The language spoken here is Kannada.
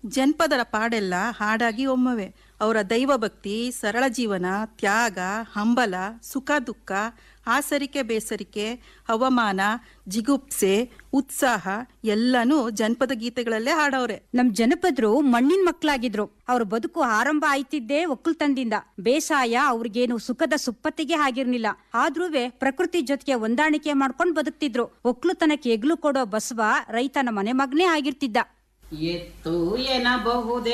ಜನಪದರ ಪಾಡೆಲ್ಲ ಹಾಡಾಗಿ ಒಮ್ಮವೆ ಅವರ ದೈವಭಕ್ತಿ ಸರಳ ಜೀವನ ತ್ಯಾಗ ಹಂಬಲ ಸುಖ ದುಃಖ ಆಸರಿಕೆ ಬೇಸರಿಕೆ ಅವಮಾನ ಜಿಗುಪ್ಸೆ ಉತ್ಸಾಹ ಎಲ್ಲನೂ ಜನಪದ ಗೀತೆಗಳಲ್ಲೇ ಹಾಡವ್ರೆ ನಮ್ ಜನಪದ್ರು ಮಣ್ಣಿನ ಮಕ್ಕಳಾಗಿದ್ರು ಅವ್ರ ಬದುಕು ಆರಂಭ ಆಯ್ತಿದ್ದೇ ಒಕ್ಕಲ್ತನದಿಂದ ಬೇಸಾಯ ಅವ್ರಿಗೇನು ಸುಖದ ಸುಪ್ಪತ್ತಿಗೆ ಆಗಿರ್ಲಿಲ್ಲ ಆದ್ರೂವೆ ಪ್ರಕೃತಿ ಜೊತೆಗೆ ಹೊಂದಾಣಿಕೆ ಮಾಡ್ಕೊಂಡ್ ಬದುಕ್ತಿದ್ರು ಒಕ್ಕಲುತನಕ್ಕೆ ಎಗ್ಲು ಕೊಡೋ ಬಸವ ರೈತನ ಮನೆ ಮಗನೇ ಆಗಿರ್ತಿದ್ದ ಎತ್ತು ಎನ್ನಬಹುದೇ